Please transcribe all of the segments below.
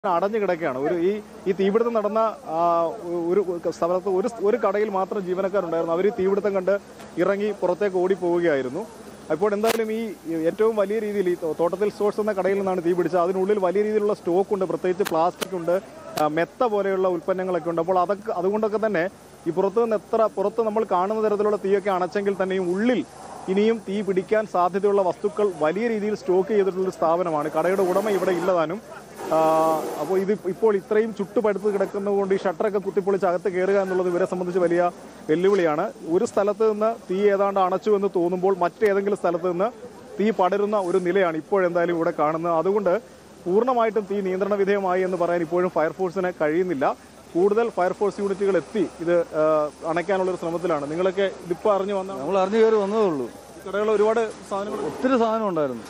അടഞ്ഞു കിടക്കുകയാണ് ഒരു ഈ ഈ തീപിടുത്തം നടന്ന ആ, ഒരു സ്ഥലത്ത് ഒരു ഒരു കടയിൽ മാത്രം ജീവനക്കാരുണ്ടായിരുന്നു അവർ ഈ തീപിടുത്തം കണ്ട് ഇറങ്ങി പുറത്തേക്ക് ഓടി പോവുകയായിരുന്നു അപ്പോൾ എന്തായാലും ഈ ഏറ്റവും വലിയ രീതിയിൽ ഈ തോട്ടത്തിൽ സ്റ്റോഴ്സ് എന്ന കടയിൽ നിന്നാണ് തീ പിടിച്ചത് അതിനുള്ളിൽ വലിയ രീതിയിലുള്ള സ്റ്റോക്ക് ഉണ്ട് പ്രത്യേകിച്ച് പ്ലാസ്റ്റിക് ഉണ്ട് ആ, മെത്ത പോലെയുള്ള ഉൽപ്പന്നങ്ങളൊക്കെ ഉണ്ട് അപ്പോൾ അതൊക്കെ അതുകൊണ്ടൊക്കെ തന്നെ ഈ പുറത്ത് നിന്ന് എത്ര പുറത്ത് നമ്മൾ കാണുന്ന തരത്തിലുള്ള തീയൊക്കെ അണച്ചെങ്കിൽ തന്നെയും ഉള്ളിൽ ഇനിയും തീ പിടിക്കാൻ സാധ്യതയുള്ള വസ്തുക്കൾ വലിയ രീതിയിൽ സ്റ്റോക്ക് ചെയ്തിട്ടുള്ള ഒരു സ്ഥാപനമാണ് കടയുടെ ഉടമ ഇവിടെ ഇല്ലതാനും അപ്പോൾ ഇത് ഇപ്പോൾ ഇത്രയും ചുട്ടുപടുത്ത് കിടക്കുന്നതുകൊണ്ട് ഈ ഷട്ടറൊക്കെ കുത്തിപ്പൊളിച്ച് അകത്ത് കയറുക എന്നുള്ളത് ഇവരെ സംബന്ധിച്ച് വലിയ വെല്ലുവിളിയാണ് ഒരു സ്ഥലത്ത് നിന്ന് തീ ഏതാണ്ട് അണച്ചു എന്ന് തോന്നുമ്പോൾ മറ്റേതെങ്കിലും സ്ഥലത്ത് നിന്ന് തീ പടരുന്ന ഒരു നിലയാണ് ഇപ്പോഴെന്തായാലും ഇവിടെ കാണുന്നത് അതുകൊണ്ട് പൂർണ്ണമായിട്ടും തീ നിയന്ത്രണ വിധേയമായി എന്ന് പറയാൻ ഇപ്പോഴും ഫയർഫോഴ്സിന് കഴിയുന്നില്ല കൂടുതൽ ഫയർഫോഴ്സ് യൂണിറ്റുകൾ എത്തി ഇത് ആ, അണയ്ക്കാനുള്ള ഒരു ശ്രമത്തിലാണ് നിങ്ങളൊക്കെ ഇതിപ്പോൾ അറിഞ്ഞു വന്ന നമ്മൾ അറിഞ്ഞു കയറി വന്നതേ ഉള്ളൂ കടകൾ ഒരുപാട് സാധനങ്ങൾ ഒത്തിരി സാധനം ഉണ്ടായിരുന്നു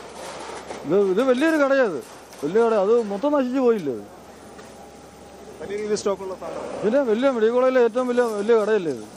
ഇത് ഇത് വലിയൊരു കടയത് വലിയ കട അത് മൊത്തം നശിച്ചു പോയില്ലേ ഇത് വലിയ രീതിയിൽ സ്റ്റോക്കുള്ള സാധനം പിന്നെ വലിയ മെഡിക്കൽ കോളേജിലെ ഏറ്റവും വലിയ വലിയ കടയല്ലേ ഇത്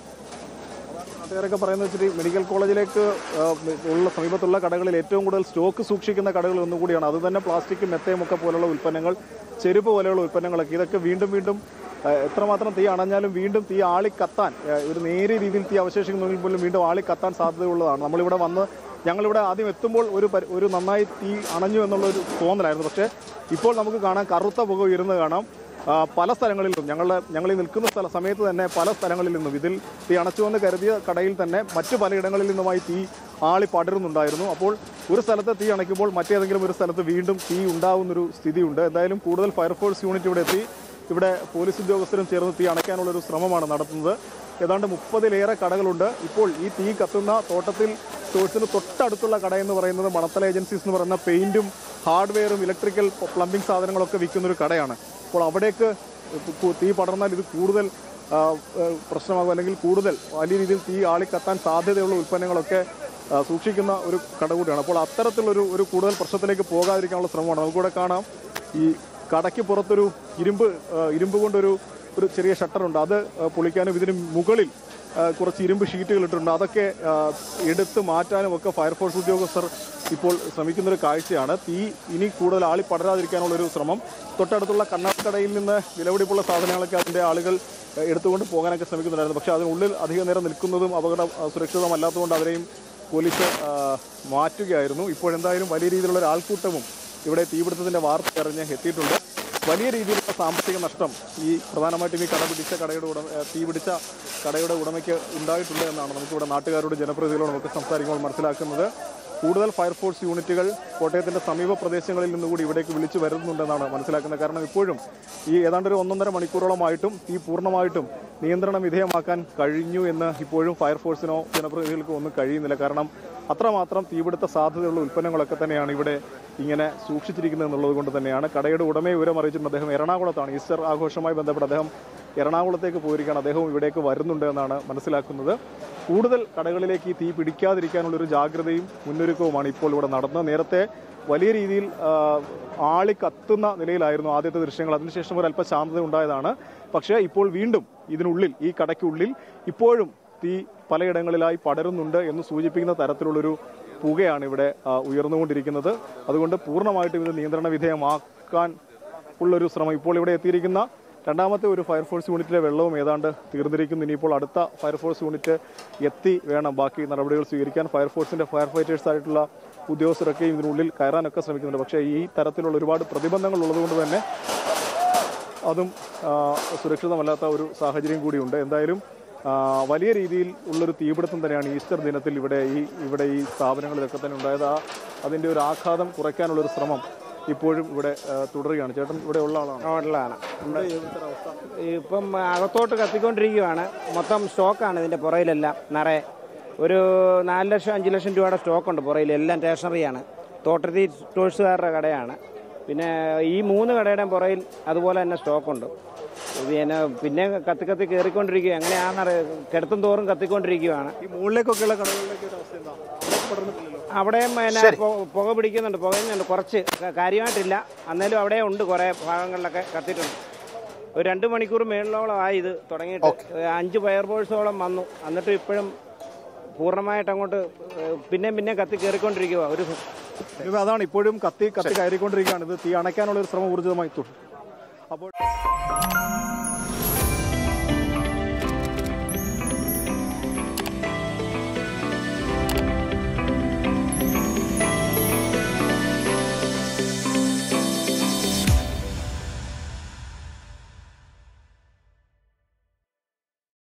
നാട്ടുകാരൊക്കെ പറയുന്നത് വെച്ചിട്ട് ഈ മെഡിക്കൽ കോളേജിലേക്ക് ആ, ഉള്ള സമീപത്തുള്ള കടകളിൽ ഏറ്റവും കൂടുതൽ സ്റ്റോക്ക് സൂക്ഷിക്കുന്ന കടകൾ ഒന്നുകൂടിയാണ് അത് തന്നെ പ്ലാസ്റ്റിക് മെത്തയും ഒക്കെ പോലുള്ള ഉൽപ്പന്നങ്ങൾ ചെരുപ്പ് പോലെയുള്ള ഉൽപ്പന്നങ്ങളൊക്കെ ഇതൊക്കെ വീണ്ടും വീണ്ടും ആ, എത്രമാത്രം തീ അണഞ്ഞാലും വീണ്ടും തീ ആളി കത്താൻ ആ, ഒരു നേരിയ രീതിയിൽ തീ അവശേഷിക്കുന്നെങ്കിൽ പോലും വീണ്ടും ആളി കത്താൻ സാധ്യതയുള്ളതാണ് നമ്മളിവിടെ വന്ന് ഞങ്ങളിവിടെ ആദ്യം എത്തുമ്പോൾ ഒരു പരി- ഒരു നന്നായി തീ അണഞ്ഞു എന്നുള്ള ഒരു തോന്നലായിരുന്നു പക്ഷേ ഇപ്പോൾ നമുക്ക് കാണാം കറുത്ത പുക ഉയരുന്നത് കാണാം ആ, പല സ്ഥലങ്ങളിൽ നിന്നും ഞങ്ങളുടെ ഞങ്ങൾ ഈ നിൽക്കുന്ന സ്ഥല സമയത്ത് തന്നെ പല സ്ഥലങ്ങളിൽ നിന്നും ഇതിൽ തീ അണച്ചുവെന്ന് കരുതിയ കടയിൽ തന്നെ മറ്റു പലയിടങ്ങളിൽ നിന്നുമായി തീ ആളി പടരുന്നുണ്ടായിരുന്നു അപ്പോൾ ഒരു സ്ഥലത്ത് തീ അണയ്ക്കുമ്പോൾ മറ്റേതെങ്കിലും ഒരു സ്ഥലത്ത് വീണ്ടും തീ ഉണ്ടാവുന്നൊരു സ്ഥിതിയുണ്ട് എന്തായാലും കൂടുതൽ ഫയർഫോഴ്സ് യൂണിറ്റ് ഇവിടെ എത്തി ഇവിടെ പോലീസ് ഉദ്യോഗസ്ഥരും ചേർന്ന് തീ അണയ്ക്കാനുള്ളൊരു ശ്രമമാണ് നടത്തുന്നത് ഏതാണ്ട് മുപ്പതിലേറെ കടകളുണ്ട് ഇപ്പോൾ ഈ തീ കത്തുന്ന തോട്ടത്തിൽ സ്റ്റോഴ്സിന് തൊട്ടടുത്തുള്ള കട എന്ന് പറയുന്നത് മണത്തല ഏജൻസീസ് എന്ന് പറയുന്ന പെയിന്റും ഹാർഡ്വെയറും ഇലക്ട്രിക്കൽ പ്ലംബിംഗ് സാധനങ്ങളൊക്കെ വിൽക്കുന്ന ഒരു കടയാണ് അപ്പോൾ അവിടേക്ക് കു- തീ പടർന്നാൽ ഇത് കൂടുതൽ ആ, ആ, പ്രശ്നമാകും അല്ലെങ്കിൽ കൂടുതൽ വലിയ രീതിയിൽ തീ ആളിക്കത്താൻ സാധ്യതയുള്ള ഉൽപ്പന്നങ്ങളൊക്കെ ആ, സൂക്ഷിക്കുന്ന ഒരു കട കൂടിയാണ് അപ്പോൾ അത്തരത്തിലൊരു ഒരു കൂടുതൽ പ്രശ്നത്തിലേക്ക് പോകാതിരിക്കാനുള്ള ശ്രമമാണ് നമുക്കിവിടെ കാണാം ഈ കടയ്ക്ക് പുറത്തൊരു ഇരുമ്പ് ആ, ഇരുമ്പ് കൊണ്ടൊരു ഒരു ചെറിയ ഷട്ടറുണ്ട് അത് ആ, പൊളിക്കാനും ഇതിന് മുകളിൽ ആ, കുറച്ച് ഇരുമ്പ് ഷീറ്റുകൾ ഇട്ടിട്ടുണ്ട് അതൊക്കെ ആ, എടുത്ത് മാറ്റാനും ഒക്കെ ഫയർഫോഴ്സ് ഉദ്യോഗസ്ഥർ ഇപ്പോൾ ശ്രമിക്കുന്ന ഒരു കാഴ്ചയാണ് തീ ഇനി കൂടുതൽ ആളി പടരാതിരിക്കാനുള്ള ഒരു ശ്രമം തൊട്ടടുത്തുള്ള കണ്ണാക്കടയിൽ നിന്ന് വിലപിടിപ്പുള്ള സാധനങ്ങളൊക്കെ അതിൻ്റെ ആളുകൾ ആ, എടുത്തുകൊണ്ട് പോകാനൊക്കെ ശ്രമിക്കുന്നുണ്ടായിരുന്നു പക്ഷേ അതിനുള്ളിൽ അധിക നേരം നിൽക്കുന്നതും അപകട ആ, സുരക്ഷിതമല്ലാത്തതുകൊണ്ട് അവരെയും പോലീസ് ആ, മാറ്റുകയായിരുന്നു ഇപ്പോഴെന്തായാലും വലിയ രീതിയിലുള്ള ഒരു ആൾക്കൂട്ടവും ഇവിടെ തീപിടുത്തത്തിന്റെ വാർത്ത അറിഞ്ഞ് എത്തിയിട്ടുണ്ട് വലിയ രീതിയിലുള്ള സാമ്പത്തിക നഷ്ടം ഈ പ്രധാനമായിട്ടും ഈ കട പിടിച്ച കടയുടെ ഉടമ ഏ, തീ പിടിച്ച കടയുടെ ഉടമയ്ക്ക് ഉണ്ടായിട്ടുണ്ട് എന്നാണ് നമുക്കിവിടെ നാട്ടുകാരോട് ജനപ്രതിനിധികളോട് നമുക്ക് സംസാരിക്കുമ്പോൾ മനസ്സിലാക്കുന്നത് കൂടുതൽ ഫയർഫോഴ്സ് യൂണിറ്റുകൾ കോട്ടയത്തിന്റെ സമീപ പ്രദേശങ്ങളിൽ നിന്നുകൂടി ഇവിടേക്ക് വിളിച്ചു വരുന്നുണ്ടെന്നാണ് മനസ്സിലാക്കുന്നത് കാരണം ഇപ്പോഴും ഈ ഏതാണ്ട് ഒരു ഒന്നൊന്നര മണിക്കൂറോളമായിട്ടും ഈ പൂർണ്ണമായിട്ടും നിയന്ത്രണ വിധേയമാക്കാൻ കഴിഞ്ഞു എന്ന് ഇപ്പോഴും ഫയർഫോഴ്സിനോ ജനപ്രതിനിധികൾക്കോ ഒന്നും കഴിയുന്നില്ല കാരണം അത്രമാത്രം തീപിടുത്ത സാധ്യതയുള്ള ഉൽപ്പന്നങ്ങളൊക്കെ തന്നെയാണ് ഇവിടെ ഇങ്ങനെ സൂക്ഷിച്ചിരിക്കുന്നത് എന്നുള്ളത് കൊണ്ട് തന്നെയാണ് കടയുടെ ഉടമയെ വിവരം അറിയിച്ചിട്ടുണ്ട് അദ്ദേഹം എറണാകുളത്താണ് ഈസ്റ്റർ ആഘോഷവുമായി ബന്ധപ്പെട്ട് അദ്ദേഹം എറണാകുളത്തേക്ക് പോയിരിക്കുകയാണ് അദ്ദേഹം ഇവിടേക്ക് വരുന്നുണ്ട് എന്നാണ് മനസ്സിലാക്കുന്നത് കൂടുതൽ കടകളിലേക്ക് ഈ തീ പിടിക്കാതിരിക്കാനുള്ള ഒരു ജാഗ്രതയും മുന്നൊരുക്കവുമാണ് ഇപ്പോൾ ഇവിടെ നടന്നത് നേരത്തെ വലിയ രീതിയിൽ ആ, ആളി കത്തുന്ന നിലയിലായിരുന്നു ആദ്യത്തെ ദൃശ്യങ്ങൾ അതിനുശേഷം ഒരു അല്പ ശാന്തത ഉണ്ടായതാണ് പക്ഷേ ഇപ്പോൾ വീണ്ടും ഇതിനുള്ളിൽ ഈ കടയ്ക്കുള്ളിൽ ഇപ്പോഴും തീ പലയിടങ്ങളിലായി പടരുന്നുണ്ട് എന്ന് സൂചിപ്പിക്കുന്ന തരത്തിലുള്ളൊരു പുകയാണ് ഇവിടെ ആ, ഉയർന്നുകൊണ്ടിരിക്കുന്നത് അതുകൊണ്ട് പൂർണ്ണമായിട്ടും ഇത് നിയന്ത്രണ വിധേയമാക്കാൻ ഉള്ളൊരു ശ്രമം ഇപ്പോൾ ഇവിടെ എത്തിയിരിക്കുന്ന രണ്ടാമത്തെ ഒരു ഫയർഫോഴ്സ് യൂണിറ്റിലെ വെള്ളവും ഏതാണ്ട് തീർന്നിരിക്കുന്നു ഇനിയിപ്പോൾ അടുത്ത ഫയർഫോഴ്സ് യൂണിറ്റ് എത്തി വേണം ബാക്കി നടപടികൾ സ്വീകരിക്കാൻ ഫയർഫോഴ്സിന്റെ ഫയർ ഫൈറ്റേഴ്സ് ആയിട്ടുള്ള ഉദ്യോഗസ്ഥരൊക്കെ ഇതിനുള്ളിൽ കയറാനൊക്കെ ശ്രമിക്കുന്നുണ്ട് പക്ഷേ ഈ തരത്തിലുള്ള ഒരുപാട് പ്രതിബന്ധങ്ങൾ ഉള്ളതുകൊണ്ട് തന്നെ അതും ആ, സുരക്ഷിതമല്ലാത്ത ഒരു സാഹചര്യം കൂടിയുണ്ട് എന്തായാലും ആ, വലിയ രീതിയിൽ ഉള്ളൊരു തീപിടുത്തം തന്നെയാണ് ഈസ്റ്റർ ദിനത്തിൽ ഇവിടെ ഈ ഇവിടെ ഈ സ്ഥാപനങ്ങളിലൊക്കെ തന്നെ ഉണ്ടായത് ആ അതിന്റെ ഒരു ആഘാതം കുറയ്ക്കാനുള്ളൊരു ശ്രമം ഇപ്പോഴും ഇവിടെ ആ, തുടരുകയാണ് ചേട്ടൻ ഇവിടെ ഉള്ള ആളാണ് ഹോട്ടലാണ് ഇവിടെ ഏതൊക്കെ അവസ്ഥ ഇപ്പം അകത്തോട്ട് കത്തിക്കൊണ്ടിരിക്കുകയാണ് മൊത്തം സ്റ്റോക്കാണ് ഇതിൻ്റെ പുറയിലെല്ലാം നിറയെ ഒരു നാല് ലക്ഷം അഞ്ച് ലക്ഷം രൂപയുടെ സ്റ്റോക്കുണ്ട് പുറയിൽ എല്ലാം സ്റ്റേഷനറിയാണ് തോട്ടത്തി ടൂൾസുകാരുടെ കടയാണ് പിന്നെ ഈ മൂന്ന് കടയുടെയും പുറയിൽ അതുപോലെ തന്നെ സ്റ്റോക്കുണ്ട് പിന്നെ പിന്നെ കത്തി കത്തി കയറിക്കൊണ്ടിരിക്കുക എങ്ങനെയാണെന്നറിയാം കിടത്തും തോറും കത്തിക്കൊണ്ടിരിക്കുകയാണ് ഈ മുകളിലേക്കൊക്കെയുള്ള കടകളിലേക്ക് ഒരു അവസ്ഥ എന്താ അവിടെ പടർന്നിട്ടില്ലല്ലോ അവിടെയും പിന്നെ പൊ- പുക പിടിക്കുന്നുണ്ട് പുകയുന്നുണ്ട് കുറച്ച് ക- കാര്യമായിട്ടില്ല അന്നേലും അവിടെ ഉണ്ട് കുറേ ഭാഗങ്ങളിലൊക്കെ കത്തിയിട്ടുണ്ട് ഒരു രണ്ട് മണിക്കൂർ മേളിലോളം ആയി ഇത് തുടങ്ങിയിട്ട് അഞ്ച് ഫയർ ഫോഴ്സോളം വന്നു എന്നിട്ടും ഇപ്പോഴും പൂർണ്ണമായിട്ട് അങ്ങോട്ട് ഏഹ്, പിന്നെയും പിന്നെയും കത്തി കയറിക്കൊണ്ടിരിക്കുക ഒരു ഇത് അതാണ് ഇപ്പോഴും കത്തി കത്തി കയറിക്കൊണ്ടിരിക്കുകയാണ് ഇത് തീ അണയ്ക്കാനുള്ള ഒരു ശ്രമം ഊർജിതമായി തുടരും അപ്പോൾ